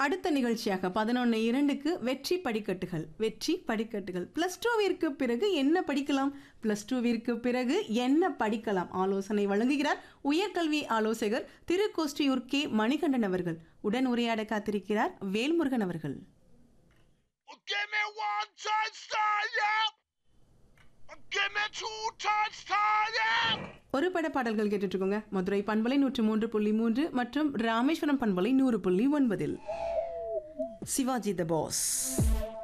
அடுத்த நிகழ்ச்சியாக பதினொன்று இரண்டுக்கு வெற்றி படிக்கட்டுகள் வெற்றி படிக்கட்டுகள் ப்ளஸ் டூவிற்கு பிறகு என்ன படிக்கலாம் ப்ளஸ் டூவிற்கு பிறகு என்ன படிக்கலாம் ஆலோசனை வழங்குகிறார் உயர்கல்வி ஆலோசகர் திருக்கோஷ்டியூர் கே மணிகண்டன் அவர்கள் உடன் உரையாட காத்திருக்கிறார் வேல்முருகன் அவர்கள் Give me one touchdown, yeah. Give me two touchdowns, yeah. ஒரு பட பாடல்கள் கேட்டுட்டு இருக்கோங்க மதுரை பண்பலை நூற்று மூன்று புள்ளி மூன்று மற்றும் ராமேஸ்வரம் பண்பலை நூறு புள்ளி ஒன்பதில் சிவாஜி த பாஸ்